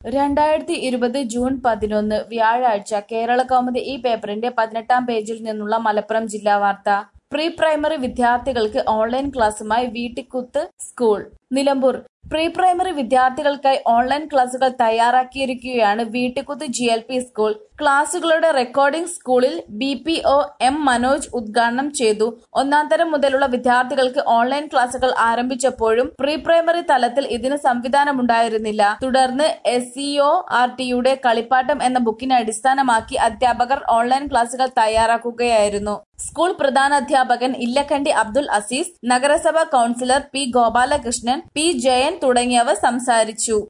രണ്ടായിരത്തി ഇരുപത് ജൂൺ പതിനൊന്ന് വ്യാഴാഴ്ച കേരളകൗമുദി ഈ പേപ്പറിന്റെ പതിനെട്ടാം പേജിൽ നിന്നുള്ള മലപ്പുറം ജില്ലാ വാർത്ത പ്രീ പ്രൈമറി വിദ്യാർത്ഥികൾക്ക് ഓൺലൈൻ ക്ലാസുമായി Veettikkuth school Nilambur pre primary വിദ്യാർത്ഥികൾക്കായി ഓൺലൈൻ ക്ലാസുകൾ തയ്യാറാക്കിയിരിക്കുകയാണ് Veettikkuth G L P school ക്ലാസുകളുടെ റെക്കോർഡിംഗ് സ്കൂളിൽ B P O M Manoj ഉദ്ഘാടനം ചെയ്തു ഒന്നാം തരം മുതലുള്ള വിദ്യാർത്ഥികൾക്ക് ഓൺലൈൻ ക്ലാസുകൾ ആരംഭിച്ചപ്പോഴും പ്രീ പ്രൈമറി തലത്തിൽ ഇതിന് സംവിധാനമുണ്ടായിരുന്നില്ല തുടർന്ന് എസ് സിഒ ആർ ടിയുടെ കളിപ്പാട്ടം എന്ന ബുക്കിനെ അടിസ്ഥാനമാക്കി അധ്യാപകർ ഓൺലൈൻ ക്ലാസുകൾ തയ്യാറാക്കുകയായിരുന്നു സ്കൂൾ പ്രധാനാധ്യാപകൻ ഇല്ലക്കണ്ടി അബ്ദുൽ അസീസ് നഗരസഭാ councillor P Gopalakrishnan P Jayan തുടങ്ങിയവർ സംസാരിച്ചു